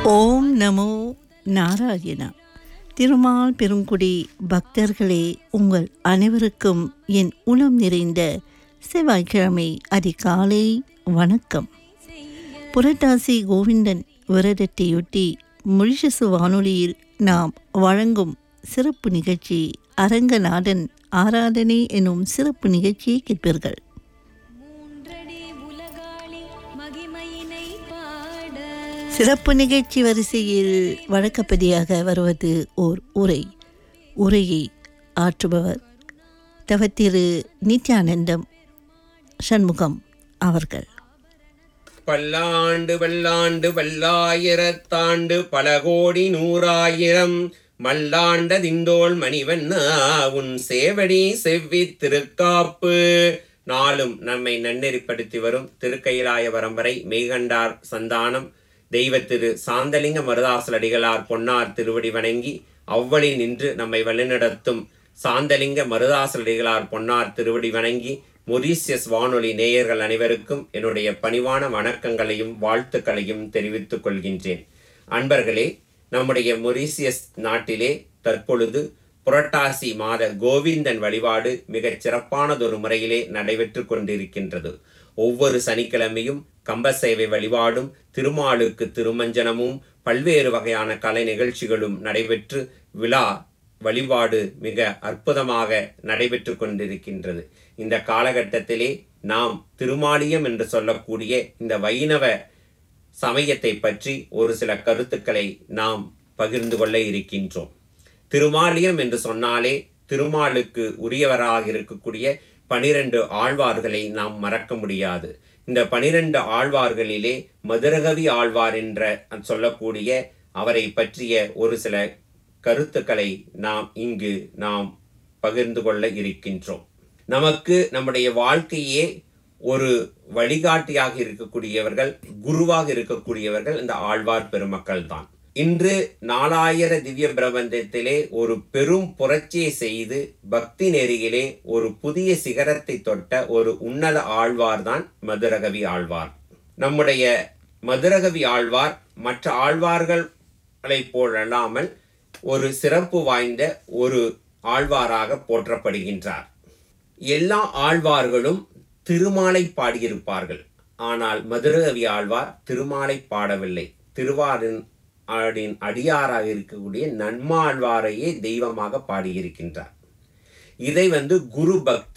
ஓம் நமோ நாராயணா திருமால் பெருங்குடி பக்தர்களே உங்கள் அனைவருக்கும் என் உளம் நிறைந்த செவ்வாய்க்கிழமை அதிகாலை வணக்கம் புரட்டாசி கோவிந்தன் விரதத்தையொட்டி மொழிஷசு வானொலியில் நாம் வழங்கும் சிறப்பு நிகழ்ச்சி அரங்கநாதன் ஆராதனை எனும் சிறப்பு நிகழ்ச்சியை கேட்பீர்கள் மூன்றடி உலகாளி மகிமையினை பாட சிறப்பு நிகழ்ச்சி வரிசையில் வழக்கப்படியாக வருவது ஓர் உரை உரையை ஆற்றுபவர் தவத்திரு நித்யானந்தம் சண்முகம் அவர்கள் பல்லாண்டு பல்லாண்டு பல்லாயிரத்தாண்டு பல கோடி நூறாயிரம் மல்லாண்ட திண்டோள் மணிவண்ணா உன் சேவடி செவ்வி திருக்காப்பு நாளும் நம்மை நன்னெறிப்படுத்தி வரும் திருக்கயிலாய பரம்பரை மெய்கண்டார் சந்தானம் தெய்வ திரு சாந்தலிங்க மருதாசலடிகளார் பொன்னார் திருவடி வணங்கி அவ்வழி நின்று நம்மை வழிநடத்தும் சாந்தலிங்க மருதாசலடிகளார் பொன்னார் திருவடி வணங்கி மொரீசியஸ் வானொலி நேயர்கள் அனைவருக்கும் என்னுடைய பணிவான வணக்கங்களையும் வாழ்த்துக்களையும் தெரிவித்துக் கொள்கின்றேன் அன்பர்களே நம்முடைய மொரீசியஸ் நாட்டிலே தற்பொழுது புரட்டாசி மாத கோவிந்தன் வழிபாடு மிகச் சிறப்பானதொரு முறையிலே நடைபெற்று கொண்டிருக்கின்றது ஒவ்வொரு சனிக்கிழமையும் கம்பசேவை வழிபாடும் திருமாலுக்கு திருமஞ்சனமும் பல்வேறு வகையான கலை நிகழ்ச்சிகளும் நடைபெற்று விழா வழிபாடு மிக அற்புதமாக நடைபெற்று கொண்டிருக்கின்றது இந்த காலகட்டத்திலே நாம் திருமாலியம் என்று சொல்லக்கூடிய இந்த வைணவ சமயத்தை பற்றி ஒரு சில கருத்துக்களை நாம் பகிர்ந்து கொள்ள இருக்கின்றோம் திருமாலியம் என்று சொன்னாலே திருமாலுக்கு உரியவராக இருக்கக்கூடிய பனிரெண்டு ஆழ்வார்களை நாம் மறக்க முடியாது இந்த பனிரெண்டு ஆழ்வார்களிலே மதுரகவி ஆழ்வார் என்ற சொல்லக்கூடிய அவரை பற்றிய ஒரு சில கருத்துக்களை நாம் இங்கு நாம் பகிர்ந்து கொள்ள இருக்கின்றோம் நமக்கு நம்முடைய வாழ்க்கையே ஒரு வழிகாட்டியாக இருக்கக்கூடியவர்கள் குருவாக இருக்கக்கூடியவர்கள் இந்த ஆழ்வார் பெருமக்கள் தான் இன்று நாலாயிர திவ்ய பிரபந்தத்திலே ஒரு பெரும் புரட்சியை செய்து பக்தி நெறியிலே ஒரு புதிய சிகரத்தை தொட்ட ஒரு உன்னத ஆழ்வார் தான் மதுரகவி ஆழ்வார் நம்முடைய மதுரகவி ஆழ்வார் மற்ற ஆழ்வார்களைப் போலல்லாமல் ஒரு சிறப்பு வாய்ந்த ஒரு ஆழ்வாராக போற்றப்படுகின்றார் எல்லா ஆழ்வார்களும் திருமாலை பாடியிருப்பார்கள் ஆனால் மதுரகவி ஆழ்வார் திருமாலை பாடவில்லை திருவாரின் ஆடின் அடியாராக இருக்கக்கூடிய நன்மாழ்வாரையே தெய்வமாக பாடியிருக்கின்றார் இதை வந்து குரு பக்தி